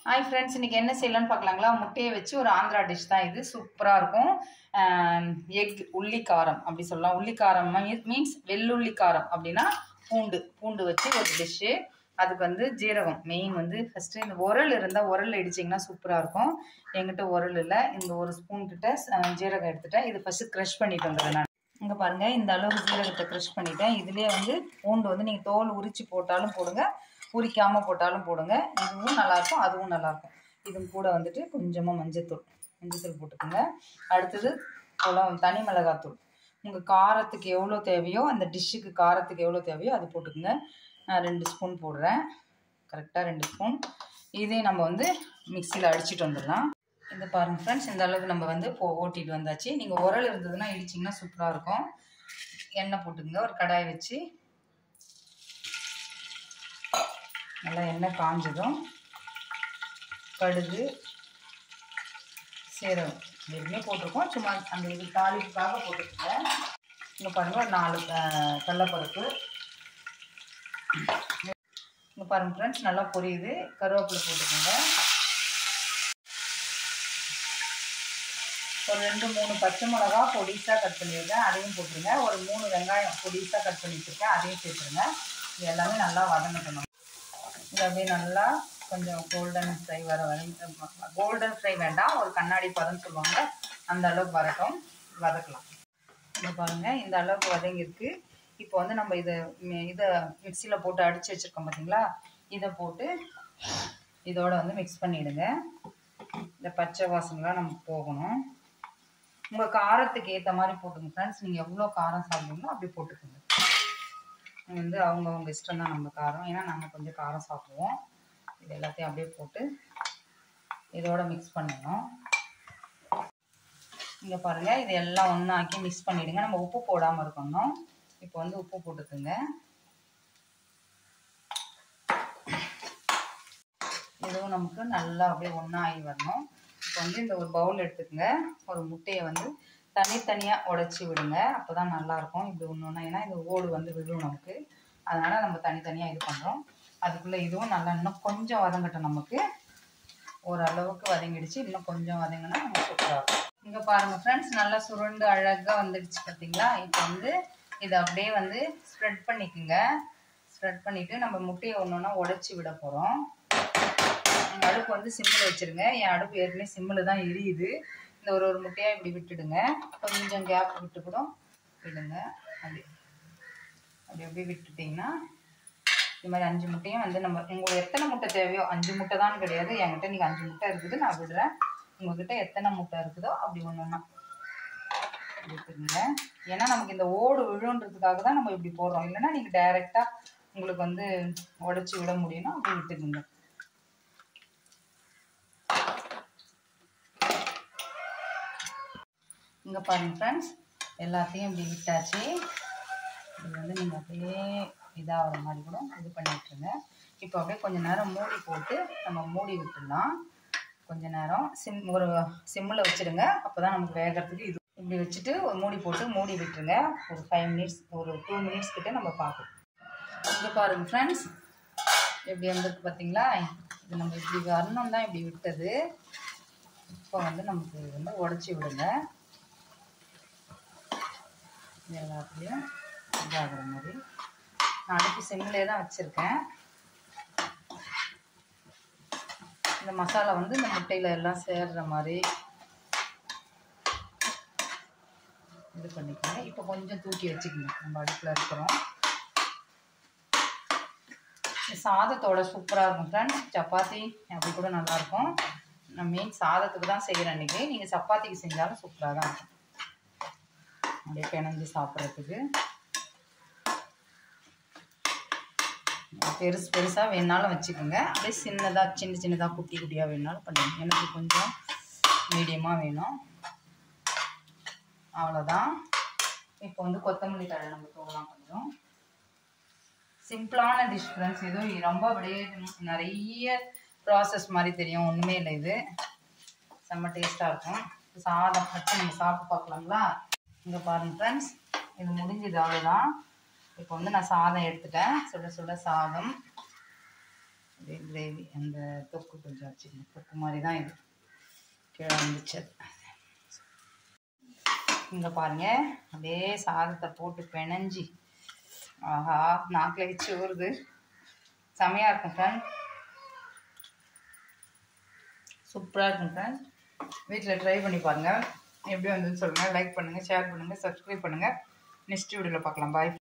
hi friends இன்னைக்கு என்ன செய்யலாம்னு பார்க்கலாங்களா முட்டையை வச்சு ஒரு ஆந்திரா டிஷ் தான் இது சூப்பராக இருக்கும் எக் உள்ளிக்காரம் அப்படி சொல்லலாம் உள்ளிக்காரம் மீன்ஸ் வெள்ளுள்ளி காரம் அப்படின்னா பூண்டு பூண்டு வச்சு ஒரு டிஷ்ஷு அதுக்கு வந்து ஜீரகம் மெயின் வந்து ஃபஸ்ட்டு இந்த உரல் இருந்தால் உரல் இடிச்சிங்கன்னா சூப்பராக இருக்கும் என்கிட்ட உரல் இல்லை இந்த ஒரு ஸ்பூன் கிட்ட அஹ், ஜீரகம் எடுத்துட்டேன் இது ஃபஸ்ட்டு க்ரஷ் பண்ணிட்டு வந்துடுறேன் நான் இங்கே பாருங்கள் இந்த அளவுக்கு ஜீரகத்தை க்ரஷ் பண்ணிட்டேன் இதுலேயே வந்து பூண்டு வந்து நீங்கள் தோல் உரிச்சு போட்டாலும் போடுங்க உரிக்காமல் போட்டாலும் போடுங்க இதுவும் நல்லாயிருக்கும் அதுவும் நல்லாயிருக்கும் இதுவும் கூட வந்துட்டு கொஞ்சமாக மஞ்சத்தூள் மஞ்சத்தூள் போட்டுக்கோங்க அடுத்தது குளம் தனி மிளகாத்தூள் உங்கள் காரத்துக்கு எவ்வளோ தேவையோ அந்த டிஷ்ஷுக்கு காரத்துக்கு எவ்வளோ தேவையோ அது போட்டுக்கோங்க நான் ரெண்டு ஸ்பூன் போடுறேன் கரெக்டாக ரெண்டு ஸ்பூன் இதையும் நம்ம வந்து மிக்சியில் அடிச்சிட்டு வந்துடலாம் இந்த பாருங்கள் ஃப்ரெண்ட்ஸ் இந்த அளவுக்கு நம்ம வந்து போ ஓட்டிட்டு வந்தாச்சு நீங்கள் உரல் இருந்ததுன்னா இடிச்சிங்கன்னா சூப்பராக இருக்கும் எண்ணெய் போட்டுக்கோங்க ஒரு கடாய் வச்சு நல்லா எண்ணெய் காஞ்சதும் கடுகு சீரகம் இது எதுவுமே போட்டிருக்கோம் சும்மா அந்த இது தாளிப்புக்காக போட்டுக்கோங்க இங்கே பாருங்கள் ஒரு நாலு அஹ், கடலைப்பருப்பு இங்கே பாருங்கள் ஃப்ரெண்ட்ஸ் நல்லா பொரியுது கருவேப்பிலை போட்டுக்கோங்க ஒரு ரெண்டு மூணு பச்சை மிளகா பொடிசாக கட் பண்ணியிருக்கேன் அதையும் போட்டுருங்க ஒரு மூணு வெங்காயம் பொடிசாக கட் பண்ணி வச்சுருக்கேன் அதையும் சேர்த்துருங்க இது எல்லாமே நல்லா வதங்கட்டணும் இது அப்படியே நல்லா கொஞ்சம் கோல்டன் ஃப்ரை வர வரை கோல்டன் ஃப்ரை வேண்டாம் ஒரு கண்ணாடி பதம் சொல்லுவாங்க அந்த அளவுக்கு வரட்டும் வதக்கலாம் இங்கே பாருங்கள் இந்த அளவுக்கு வதங்கியிருக்கு இப்போ வந்து நம்ம இதை மி- இதை மிக்சியில் போட்டு அடித்து வச்சுருக்கோம் பார்த்தீங்களா இதை போட்டு இதோட வந்து மிக்ஸ் பண்ணிவிடுங்க இந்த பச்சை வாசனைலாம் நமக்கு போகணும் உங்கள் காரத்துக்கு ஏற்ற மாதிரி போட்டுங்க ஃப்ரெண்ட்ஸ் நீங்கள் எவ்வளோ காரம் சாப்பிடுவீங்களோ அப்படி போட்டுக்கோங்க இது வந்து அவங்கவுங்க இஷ்டம் தான் நம்ம காரம் ஏன்னா நாங்கள் கொஞ்சம் காரம் சாப்பிடுவோம் இது எல்லாத்தையும் அப்படியே போட்டு இதோட மிக்ஸ் பண்ணணும் இங்கே பாருங்கள் இது எல்லாம் ஒன்றா ஆக்கி மிக்ஸ் பண்ணிவிடுங்க நம்ம உப்பு போடாமல் இருக்கணும் இப்போ வந்து உப்பு போட்டுக்குங்க இதுவும் நமக்கு நல்லா அப்படியே ஒன்றா ஆகி வரணும் இப்போ வந்து இந்த ஒரு பவுல் எடுத்துக்கோங்க ஒரு முட்டையை வந்து தனித்தனியாக உடைச்சி விடுங்க அப்போ தான் நல்லாயிருக்கும் இப்படி ஒன்று ஒன்றா ஏன்னா இந்த ஓடு வந்து விழும் நமக்கு அதனால் நம்ம தனித்தனியாக இது பண்ணுறோம் அதுக்குள்ளே இதுவும் நல்லா இன்னும் கொஞ்சம் வதங்கட்டும் நமக்கு ஓரளவுக்கு வதங்கிடுச்சு இன்னும் கொஞ்சம் வதங்கினா நம்ம சூப்பராக இருக்கும் இங்கே பாருங்கள் ஃப்ரெண்ட்ஸ் நல்லா சுருண்டு அழகாக வந்துடுச்சு பார்த்தீங்களா இப்போ வந்து இதை அப்படியே வந்து ஸ்ப்ரெட் பண்ணிக்கோங்க ஸ்ப்ரெட் பண்ணிவிட்டு நம்ம முட்டையை ஒன்று ஒன்றா உடச்சி விட போகிறோம் எங்கள் அடுப்பு வந்து சிம்மில் வச்சுருங்க என் அடுப்பு ஏற்கனவே சிம்மில் தான் எரியுது இந்த ஒரு ஒரு முட்டையாக இப்படி விட்டுடுங்க கொஞ்சம் கேப் விட்டு கூட விடுங்க அப்படி அப்படி அப்படியே விட்டுட்டிங்கன்னா இது மாதிரி அஞ்சு முட்டையும் வந்து நம்ம உங்களுக்கு எத்தனை முட்டை தேவையோ அஞ்சு முட்டை தான் கிடையாது என்கிட்ட நீங்கள் அஞ்சு முட்டை இருக்குது நான் விடுறேன் உங்ககிட்ட எத்தனை முட்டை இருக்குதோ அப்படி ஒன்று ஒன்றா எடுத்துக்கோங்க ஏன்னா நமக்கு இந்த ஓடு விழுன்றதுக்காக தான் நம்ம இப்படி போடுறோம் இல்லைன்னா நீங்கள் டைரெக்டாக உங்களுக்கு வந்து உடச்சி விட முடியும்னா அப்படி விட்டுக்குங்க இங்கே பாருங்க ஃப்ரெண்ட்ஸ் எல்லாத்தையும் இப்படி விட்டாச்சு இது வந்து நீங்கள் அப்படியே இதாகிற மாதிரி கூட இது பண்ணி விட்டுருங்க இப்போ அப்படியே கொஞ்ச நேரம் மூடி போட்டு நம்ம மூடி விட்டுடலாம் கொஞ்ச நேரம் சிம் ஒரு சிம்மில் வச்சுடுங்க அப்போ தான் நமக்கு வேகிறதுக்கு இது இப்படி வச்சுட்டு ஒரு மூடி போட்டு மூடி விட்டுருங்க ஒரு ஃபைவ் மினிட்ஸ் ஒரு டூ மினிட்ஸ் கிட்ட நம்ம பார்க்கலாம் இங்கே பாருங்க ஃப்ரெண்ட்ஸ் எப்படி வந்திருக்கு பார்த்தீங்களா இது நம்ம இப்படி வரணும் தான் இப்படி விட்டது இப்போ வந்து நமக்கு இது வந்து உடச்சி விடுங்க இது எல்லாத்துலேயும் இதாகிற மாதிரி நான் அடுப்பு சிம்மிலே தான் வச்சுருக்கேன் இந்த மசாலா வந்து இந்த முட்டையில் எல்லாம் சேர்ற மாதிரி இது பண்ணிக்கோங்க இப்போ கொஞ்சம் தூக்கி வச்சுக்கோங்க நம்ம அடுப்பில் இருக்கிறோம் இந்த சாதத்தோட சூப்பராக இருக்கும் ஃப்ரெண்ட்ஸ் சப்பாத்தி அப்படி கூட நல்லாயிருக்கும் நான் மெயின் சாதத்துக்கு தான் செய்கிறேன் அன்றைக்கி நீங்கள் சப்பாத்திக்கு செஞ்சாலும் சூப்பராக தான் இருக்கும் அப்படியே பிணைஞ்சு சாப்பிட்றதுக்கு பெருசு பெருசாக வேணாலும் வச்சுக்கோங்க அப்படியே சின்னதாக சின்ன சின்னதாக குட்டி குட்டியாக வேணாலும் பண்ணுங்க எனக்கு கொஞ்சம் மீடியமாக வேணும் அவ்வளோதான் இப்போ வந்து கொத்தமல்லி தழை நம்ம தூவலாம் கொஞ்சம் சிம்பிளான டிஷ் ஃப்ரெண்ட்ஸ் எதுவும் ரொம்ப அப்படியே நிறைய ப்ராசஸ் மாதிரி தெரியும் ஒன்றுமே இல்லை இது செம்ம டேஸ்ட்டாக இருக்கும் சாதம் வச்சு நம்ம சாப்பிட்டு பார்க்கலாங்களா இங்கே பாருங்கள் ஃப்ரெண்ட்ஸ் இது முடிஞ்சது அவ்வளோதான் இப்போ வந்து நான் சாதம் எடுத்துட்டேன் சுட சுட சாதம் அப்படியே கிரேவி அந்த தொக்கு கொஞ்சம் வச்சுக்கணும் தொக்கு மாதிரி தான் இது கீழே வந்துச்சு அது இங்கே பாருங்க அப்படியே சாதத்தை போட்டு பிணைஞ்சி ஆஹா நாக்கில் வச்சு ஊறுது செமையாக இருக்கும் ஃப்ரெண்ட் சூப்பராக இருக்கும் ஃப்ரெண்ட் வீட்டில் ட்ரை பண்ணி பாருங்கள் எப்படி வந்ததுன்னு சொல்லுங்கள் லைக் பண்ணுங்கள் ஷேர் பண்ணுங்கள் சப்ஸ்கிரைப் பண்ணுங்கள் நெக்ஸ்ட் வீடியோவில் பார்க்கலாம் பாய்